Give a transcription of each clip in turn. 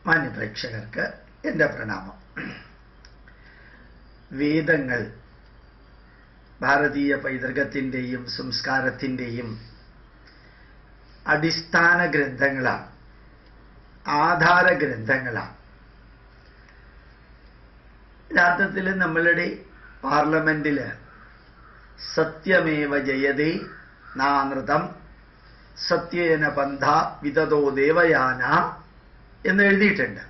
മാന്യപ്രേക്ഷകർക്ക് എൻ്റെ പ്രണാമം വേദങ്ങൾ ഭാരതീയ പൈതൃകത്തിൻ്റെയും സംസ്കാരത്തിൻ്റെയും അടിസ്ഥാന ഗ്രന്ഥങ്ങളാണ് ആധാര ഗ്രന്ഥങ്ങളാണ് യഥാർത്ഥത്തിൽ നമ്മളുടെ പാർലമെന്റിൽ സത്യമേവ ജയതേ നാനൃതം സത്യേന പന്ഥ വിതതോ ദേവയാന എന്ന് എഴുതിയിട്ടുണ്ട്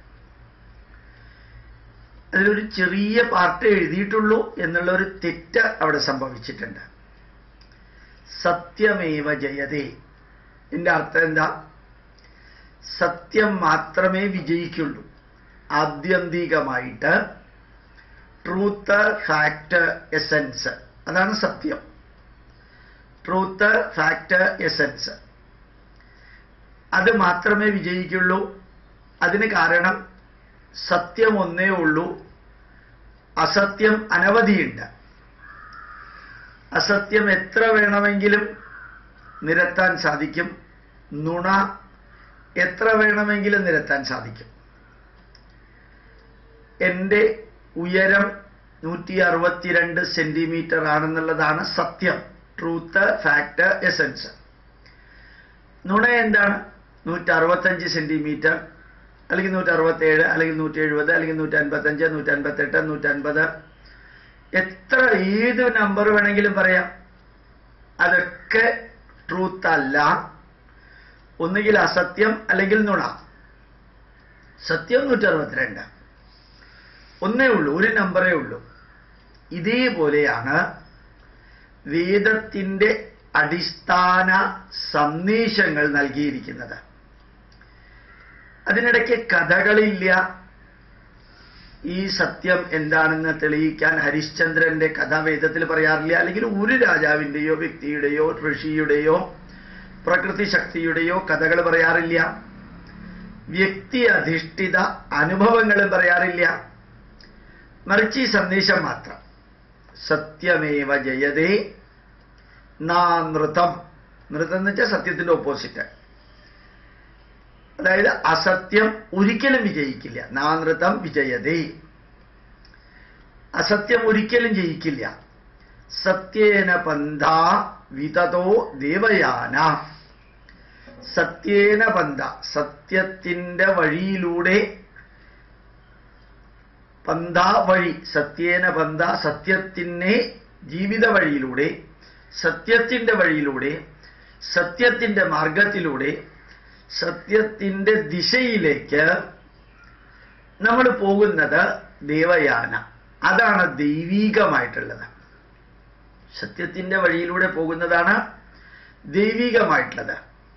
അതിലൊരു ചെറിയ പാർട്ട് എഴുതിയിട്ടുള്ളൂ എന്നുള്ള ഒരു തെറ്റ് അവിടെ സംഭവിച്ചിട്ടുണ്ട് സത്യമേവ ജയതേ എന്റെ അർത്ഥം എന്താ സത്യം മാത്രമേ വിജയിക്കുള്ളൂ ആത്യന്തികമായിട്ട് ട്രൂത്ത് ഫാക്ട് എസൻസ് അതാണ് സത്യം ട്രൂത്ത് ഫാക്ട് എസൻസ് അത് മാത്രമേ വിജയിക്കുള്ളൂ അതിന് കാരണം സത്യം ഒന്നേ ഉള്ളൂ അസത്യം അനവധിയുണ്ട് അസത്യം എത്ര വേണമെങ്കിലും നിരത്താൻ സാധിക്കും നുണ എത്ര വേണമെങ്കിലും നിരത്താൻ സാധിക്കും എൻ്റെ ഉയരം നൂറ്റി അറുപത്തിരണ്ട് സെന്റിമീറ്റർ ആണെന്നുള്ളതാണ് സത്യം ട്രൂത്ത് ഫാക്ട് എസൻസ് നുണ എന്താണ് നൂറ്റി അറുപത്തഞ്ച് സെന്റിമീറ്റർ അല്ലെങ്കിൽ നൂറ്റി അറുപത്തേഴ് അല്ലെങ്കിൽ നൂറ്റി എഴുപത് അല്ലെങ്കിൽ നൂറ്റി അൻപത്തഞ്ച് നൂറ്റി അൻപത്തെട്ട് നൂറ്റി അൻപത് എത്ര ഏത് നമ്പർ വേണമെങ്കിലും പറയാം അതൊക്കെ ട്രൂത്ത് അല്ല ഒന്നുകിൽ അസത്യം അല്ലെങ്കിൽ നുണ സത്യം നൂറ്റി അറുപത്തിരണ്ട് ഒന്നേ ഉള്ളൂ ഒരു നമ്പറേ ഉള്ളൂ ഇതേപോലെയാണ് വേദത്തിന്റെ അടിസ്ഥാന സന്ദേശങ്ങൾ നൽകിയിരിക്കുന്നത് അതിനിടയ്ക്ക് കഥകളില്ല ഈ സത്യം എന്താണെന്ന് തെളിയിക്കാൻ ഹരിശ്ചന്ദ്രന്റെ കഥ വേദത്തിൽ പറയാറില്ല അല്ലെങ്കിൽ ഒരു രാജാവിന്റെയോ വ്യക്തിയുടെയോ ഋഷിയുടെയോ പ്രകൃതി ശക്തിയുടെയോ കഥകൾ പറയാറില്ല വ്യക്തി അധിഷ്ഠിത അനുഭവങ്ങൾ പറയാറില്ല മറിച്ച് ഈ സന്ദേശം മാത്രം സത്യമേവ ജയതേ നാ നൃതം നൃതം എന്ന് വെച്ചാൽ സത്യത്തിന്റെ ഓപ്പോസിറ്റ് അതായത് അസത്യം ഒരിക്കലും വിജയിക്കില്ല നാനൃതം വിജയതേ അസത്യം ഒരിക്കലും ജയിക്കില്ല സത്യേന പന്ഥ വിതതോ ദേവയാന സത്യേന പന്ഥ സത്യത്തിന്റെ വഴിയിലൂടെ പന്ഥ വഴി സത്യേന പന്ഥ സത്യത്തിനെ ജീവിത വഴിയിലൂടെ സത്യത്തിന്റെ വഴിയിലൂടെ സത്യത്തിന്റെ മാർഗത്തിലൂടെ സത്യത്തിന്റെ ദിശയിലേക്ക് നമ്മൾ പോകുന്നത് ദേവയാന അതാണ് ദൈവീകമായിട്ടുള്ളത് സത്യത്തിന്റെ വഴിയിലൂടെ പോകുന്നതാണ് ദൈവികമായിട്ടുള്ളത്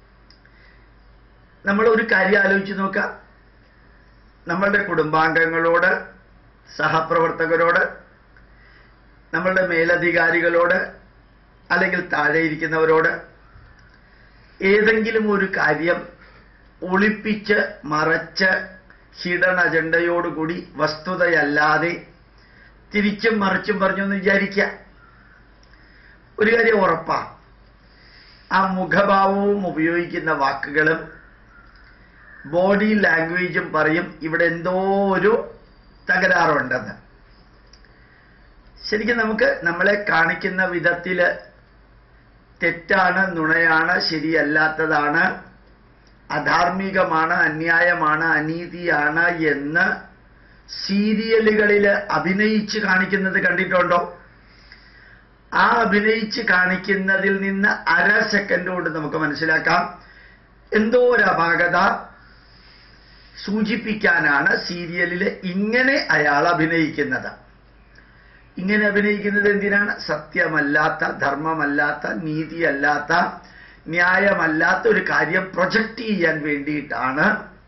നമ്മൾ ഒരു കാര്യം ആലോചിച്ച് നോക്കാം നമ്മളുടെ കുടുംബാംഗങ്ങളോട് സഹപ്രവർത്തകരോട് നമ്മളുടെ മേലധികാരികളോട് അല്ലെങ്കിൽ താഴെ ഇരിക്കുന്നവരോട് ഏതെങ്കിലും ഒരു കാര്യം ഒളിപ്പിച്ച് മറച്ച് ഹിഡൻ അജണ്ടയോടുകൂടി വസ്തുതയല്ലാതെ തിരിച്ചും മറിച്ചും പറഞ്ഞു എന്ന് വിചാരിക്കുക ഒരു കാര്യം ഉറപ്പാ ആ മുഖഭാവവും ഉപയോഗിക്കുന്ന വാക്കുകളും ബോഡി ലാംഗ്വേജും പറയും ഇവിടെ എന്തോ ഒരു തകരാറുണ്ടെന്ന് ശരിക്കും നമുക്ക് നമ്മളെ കാണിക്കുന്ന വിധത്തില് തെറ്റാണ് നുണയാണ് ശരിയല്ലാത്തതാണ് അധാർമികമാണ് അന്യായമാണ് അനീതിയാണ് എന്ന് സീരിയലുകളിൽ അഭിനയിച്ച് കാണിക്കുന്നത് കണ്ടിട്ടുണ്ടോ ആ അഭിനയിച്ച് കാണിക്കുന്നതിൽ നിന്ന് അര സെക്കൻഡ് കൊണ്ട് നമുക്ക് മനസ്സിലാക്കാം എന്തോ ഒരു അപാകത സൂചിപ്പിക്കാനാണ് സീരിയലിൽ ഇങ്ങനെ അയാൾ അഭിനയിക്കുന്നത് ഇങ്ങനെ അഭിനയിക്കുന്നത് എന്തിനാണ് സത്യമല്ലാത്ത ധർമ്മമല്ലാത്ത നീതിയല്ലാത്ത ന്യായമല്ലാത്ത ഒരു കാര്യം പ്രൊജക്റ്റ് ചെയ്യാൻ വേണ്ടിയിട്ടാണ്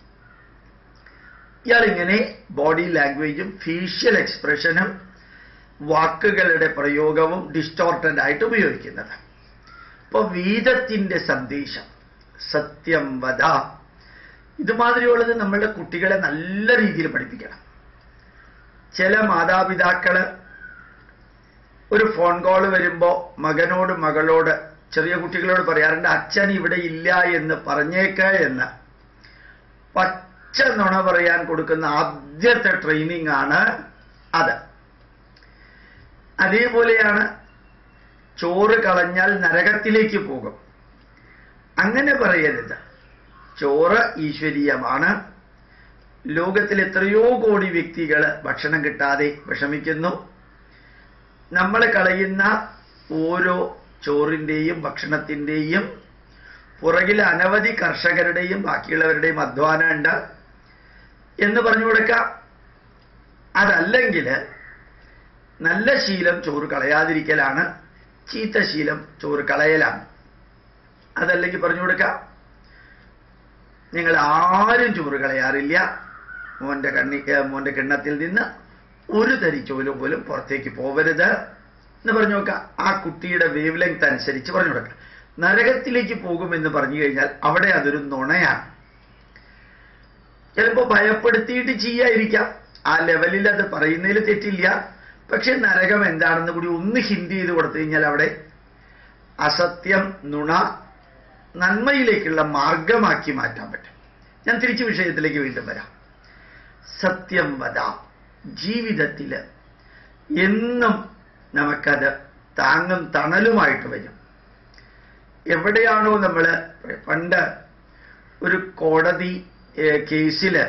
ഇയാൾ ഇങ്ങനെ ബോഡി ലാംഗ്വേജും ഫേഷ്യൽ എക്സ്പ്രഷനും വാക്കുകളുടെ പ്രയോഗവും ഡിസ്റ്റോർട്ടഡ് ആയിട്ട് ഉപയോഗിക്കുന്നത് ഇപ്പൊ വേദത്തിന്റെ സന്ദേശം സത്യം വധ ഇതുമാതിരിയുള്ളത് നമ്മളുടെ കുട്ടികളെ നല്ല രീതിയിൽ പഠിപ്പിക്കണം ചില മാതാപിതാക്കള് ഒരു ഫോൺ കോൾ വരുമ്പോ മകനോട് മകളോട് ചെറിയ കുട്ടികളോട് പറയാറുണ്ട് അച്ഛൻ ഇവിടെ ഇല്ല എന്ന് പറഞ്ഞേക്ക എന്ന് പച്ച പച്ച നുണ പറയാൻ കൊടുക്കുന്ന ആദ്യത്തെ ട്രെയിനിങ് ആണ് അത് അതേപോലെയാണ് ചോറ് കളഞ്ഞാൽ നരകത്തിലേക്ക് പോകും അങ്ങനെ പറയരുത് ചോറ് ഈശ്വരീയമാണ് ലോകത്തിൽ എത്രയോ കോടി വ്യക്തികൾ ഭക്ഷണം കിട്ടാതെ വിഷമിക്കുന്നു നമ്മൾ കളയുന്ന ഓരോ ചോറിൻ്റെയും ഭക്ഷണത്തിൻ്റെയും പുറകിൽ അനവധി കർഷകരുടെയും ബാക്കിയുള്ളവരുടെയും അധ്വാനം ഉണ്ട് എന്ന് പറഞ്ഞു കൊടുക്കാം അതല്ലെങ്കിൽ നല്ല ശീലം ചോറ് കളയാതിരിക്കലാണ് ചീത്ത ശീലം ചോറ് കളയലാണ് അതല്ലെങ്കിൽ പറഞ്ഞു കൊടുക്കാം നിങ്ങൾ ആരും ചോറ് കളയാറില്ല മോന്റെ കണ്ണി ഏ, മോന്റെ കിണ്ണത്തിൽ നിന്ന് ഒരു തരി ചോല് പോലും പുറത്തേക്ക് പോവരുത് എന്ന് പറഞ്ഞു നോക്കാം ആ കുട്ടിയുടെ വേവ് ലെങ്ത് അനുസരിച്ച് പറഞ്ഞു കൊടുക്കാം നരകത്തിലേക്ക് പോകുമെന്ന് പറഞ്ഞു കഴിഞ്ഞാൽ അവിടെ അതൊരു നുണയാണ് ചിലപ്പോൾ ഭയപ്പെടുത്തിയിട്ട് ചെയ്യാതിരിക്കാം ആ ലെവലിൽ അത് പറയുന്നതിൽ തെറ്റില്ല പക്ഷെ നരകം എന്താണെന്ന് കൂടി ഒന്ന് ഹിന്ദി ചെയ്ത് കൊടുത്തു കഴിഞ്ഞാൽ അവിടെ അസത്യം നുണ നന്മയിലേക്കുള്ള മാർഗമാക്കി മാറ്റാൻ പറ്റും ഞാൻ തിരിച്ചു വിഷയത്തിലേക്ക് വീണ്ടും വരാം സത്യം വധ ജീവിതത്തിൽ എന്നും നമുക്കത് താങ്ങും തണലുമായിട്ട് വരും എവിടെയാണോ നമ്മൾ പണ്ട് ഒരു കോടതി ഏഹ്, കേസില്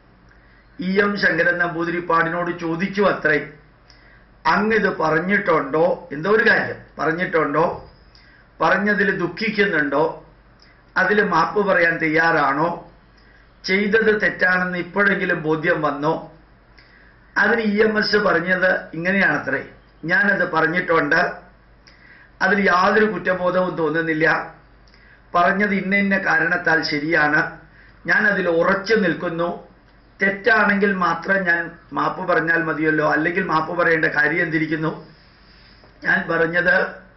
ഇ എം ശങ്കരൻ നമ്പൂതിരിപ്പാടിനോട് ചോദിച്ചു അത്രേ അങ്ങിത് പറഞ്ഞിട്ടുണ്ടോ എന്തോ ഒരു കാര്യം പറഞ്ഞിട്ടുണ്ടോ പറഞ്ഞതിൽ ദുഃഖിക്കുന്നുണ്ടോ അതിൽ മാപ്പ് പറയാൻ തയ്യാറാണോ ചെയ്തത് തെറ്റാണെന്ന് ഇപ്പോഴെങ്കിലും ബോധ്യം വന്നോ അതിന് ഇ എം എസ് പറഞ്ഞത് ഇങ്ങനെയാണത്രേ ഞാനത് പറഞ്ഞിട്ടുണ്ട് അതിൽ യാതൊരു കുറ്റബോധവും തോന്നുന്നില്ല പറഞ്ഞത് ഇന്ന ഇന്ന കാരണത്താൽ ശരിയാണ് ഞാൻ അതിൽ ഉറച്ചു നിൽക്കുന്നു തെറ്റാണെങ്കിൽ മാത്രം ഞാൻ മാപ്പ് പറഞ്ഞാൽ മതിയല്ലോ അല്ലെങ്കിൽ മാപ്പ് പറയേണ്ട കാര്യം എന്തിരിക്കുന്നു ഞാൻ പറഞ്ഞത്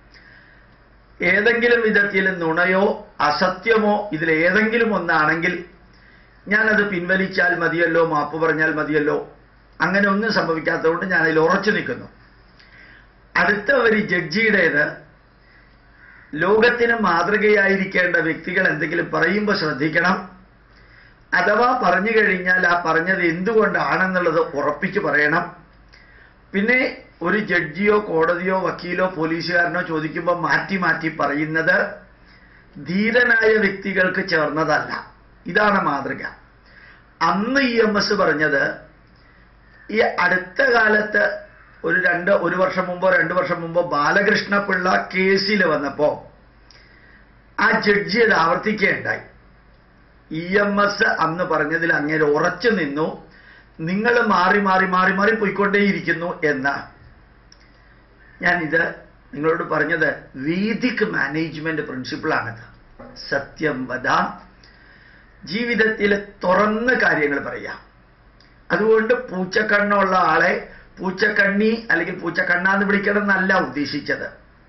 ഏതെങ്കിലും വിധത്തിൽ നുണയോ അസത്യമോ ഇതിൽ ഏതെങ്കിലും ഒന്നാണെങ്കിൽ ഞാനത് പിൻവലിച്ചാൽ മതിയല്ലോ മാപ്പ് പറഞ്ഞാൽ മതിയല്ലോ അങ്ങനെ ഒന്നും സംഭവിക്കാത്തതുകൊണ്ട് ഞാൻ അതിൽ ഉറച്ചു നിൽക്കുന്നു അടുത്ത ഒരു ജഡ്ജിയുടേത് ലോകത്തിന് മാതൃകയായിരിക്കേണ്ട വ്യക്തികൾ എന്തെങ്കിലും പറയുമ്പോൾ ശ്രദ്ധിക്കണം അഥവാ പറഞ്ഞു കഴിഞ്ഞാൽ ആ പറഞ്ഞത് എന്തുകൊണ്ടാണെന്നുള്ളത് ഉറപ്പിച്ച് പറയണം പിന്നെ ഒരു ജഡ്ജിയോ കോടതിയോ വക്കീലോ പോലീസുകാരനോ ചോദിക്കുമ്പോൾ മാറ്റി മാറ്റി പറയുന്നത് ധീരനായ വ്യക്തികൾക്ക് ചേർന്നതല്ല ഇതാണ് മാതൃക അന്ന് ഇ എം എസ് പറഞ്ഞത് ഈ അടുത്ത കാലത്ത് ഒരു രണ്ട് ഒരു വർഷം മുമ്പോ രണ്ട് വർഷം മുമ്പോ ബാലകൃഷ്ണ പിള്ള കേസിൽ വന്നപ്പോ ആ ജഡ്ജി അത് ആവർത്തിക്കുകയുണ്ടായി ഇ എം എസ് അന്ന് പറഞ്ഞതിൽ അങ്ങേര് ഉറച്ചു നിന്നു നിങ്ങൾ മാറി മാറി മാറി മാറി പോയിക്കൊണ്ടേയിരിക്കുന്നു എന്ന് ഞാനിത് നിങ്ങളോട് പറഞ്ഞത് വേദിക് മാനേജ്മെന്റ് പ്രിൻസിപ്പിളാണിത് സത്യം വധ ജീവിതത്തിൽ തുറന്ന കാര്യങ്ങൾ പറയാം അതുകൊണ്ട് പൂച്ചക്കണ്ണുള്ള ആളെ പൂച്ചക്കണ്ണി അല്ലെങ്കിൽ പൂച്ചക്കണ്ണാന്ന് വിളിക്കണം എന്നല്ല ഉദ്ദേശിച്ചത്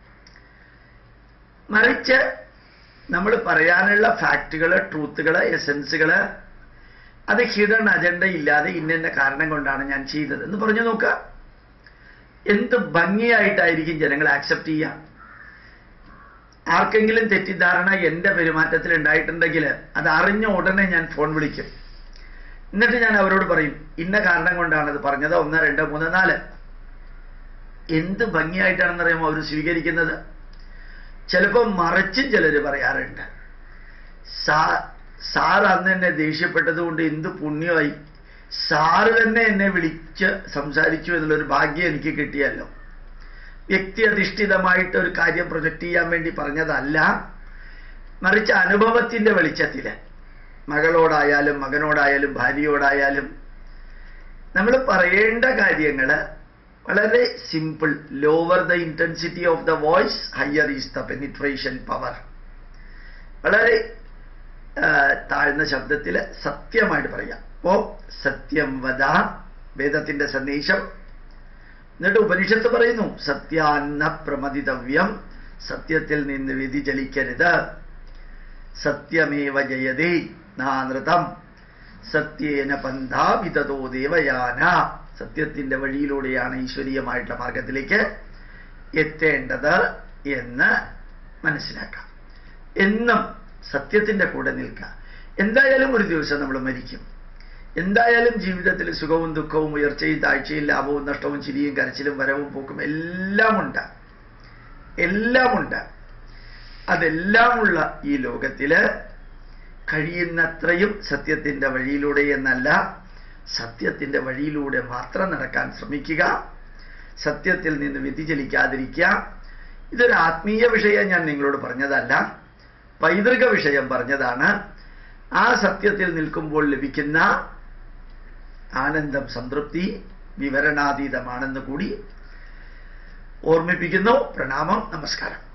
മറിച്ച് നമ്മൾ പറയാനുള്ള ഫാക്റ്റുകൾ ട്രൂത്തുകൾ എസെൻസുകൾ അത് ഹിഡൻ അജണ്ട ഇല്ലാതെ ഇന്ന കാരണം കൊണ്ടാണ് ഞാൻ ചെയ്തത് എന്ന് പറഞ്ഞു നോക്കുക എന്ത് ഭംഗിയായിട്ടായിരിക്കും ജനങ്ങൾ ആക്സെപ്റ്റ് ചെയ്യുക ആർക്കെങ്കിലും തെറ്റിദ്ധാരണ എന്റെ പെരുമാറ്റത്തിൽ ഉണ്ടായിട്ടുണ്ടെങ്കിൽ അത് അറിഞ്ഞ ഉടനെ ഞാൻ ഫോൺ വിളിക്കും എന്നിട്ട് ഞാൻ അവരോട് പറയും ഇന്ന കാരണം കൊണ്ടാണ് അത് പറഞ്ഞത് ഒന്ന് രണ്ട് മൂന്ന് നാല് എന്ത് ഭംഗിയായിട്ടാണെന്ന് അറിയാമോ അവർ സ്വീകരിക്കുന്നത് ചിലപ്പോൾ മറിച്ചും ചിലർ പറയാറുണ്ട് സാ സാർ അന്ന് എന്നെ ദേഷ്യപ്പെട്ടത് കൊണ്ട് എന്ത് പുണ്യമായി സാറ് തന്നെ എന്നെ വിളിച്ച് സംസാരിച്ചു എന്നുള്ളൊരു ഭാഗ്യം എനിക്ക് കിട്ടിയല്ലോ വ്യക്തി അധിഷ്ഠിതമായിട്ട് ഒരു കാര്യം പ്രൊജക്റ്റ് ചെയ്യാൻ വേണ്ടി പറഞ്ഞതല്ല മറിച്ച് അനുഭവത്തിന്റെ വെളിച്ചത്തില് മകളോടായാലും മകനോടായാലും ഭാര്യയോടായാലും നമ്മൾ പറയേണ്ട കാര്യങ്ങൾ വളരെ simple lower the intensity of the voice higher is the penetration power വളരെ ആ, താഴ്ന്ന ശബ്ദത്തിൽ സത്യമായിട്ട് പറയാം അപ്പോ സത്യം വധ വേദത്തിന്റെ സന്ദേശം എന്നിട്ട് ഉപനിഷത്ത് പറയുന്നു സത്യാന്ന പ്രമതിതവ്യം സത്യത്തിൽ നിന്ന് വ്യതിചലിക്കരുത് സത്യമേവ ജയതേ നാനൃതം സത്യേന പന്ഥാ വിതതോ ദേവയാന സത്യത്തിന്റെ വഴിയിലൂടെയാണ് ഈശ്വരീയമായിട്ടുള്ള മാർഗത്തിലേക്ക് എത്തേണ്ടത് എന്ന് മനസ്സിലാക്കാം എന്നും സത്യത്തിന്റെ കൂടെ നിൽക്കുക എന്തായാലും ഒരു ദിവസം നമ്മൾ മരിക്കും എന്തായാലും ജീവിതത്തിൽ സുഖവും ദുഃഖവും ഉയർച്ചയും താഴ്ചയും ലാഭവും നഷ്ടവും ചിരിയും കരച്ചിലും വരവും പോക്കും എല്ലാമുണ്ട് എല്ലാമുണ്ട് അതെല്ലാമുള്ള ഈ ലോകത്തില് കഴിയുന്നത്രയും സത്യത്തിന്റെ വഴിയിലൂടെ എന്നല്ല സത്യത്തിന്റെ വഴിയിലൂടെ മാത്രം നടക്കാൻ ശ്രമിക്കുക സത്യത്തിൽ നിന്ന് വ്യതിചലിക്കാതിരിക്കുക ഇതൊരു ആത്മീയ വിഷയം ഞാൻ നിങ്ങളോട് പറഞ്ഞതല്ല പൈതൃക വിഷയം പറഞ്ഞതാണ് ആ സത്യത്തിൽ നിൽക്കുമ്പോൾ ലഭിക്കുന്ന ആനന്ദം സംതൃപ്തി വിവരണാതീതമാണെന്ന് കൂടി ഓർമ്മിപ്പിക്കുന്നു പ്രണാമം നമസ്കാരം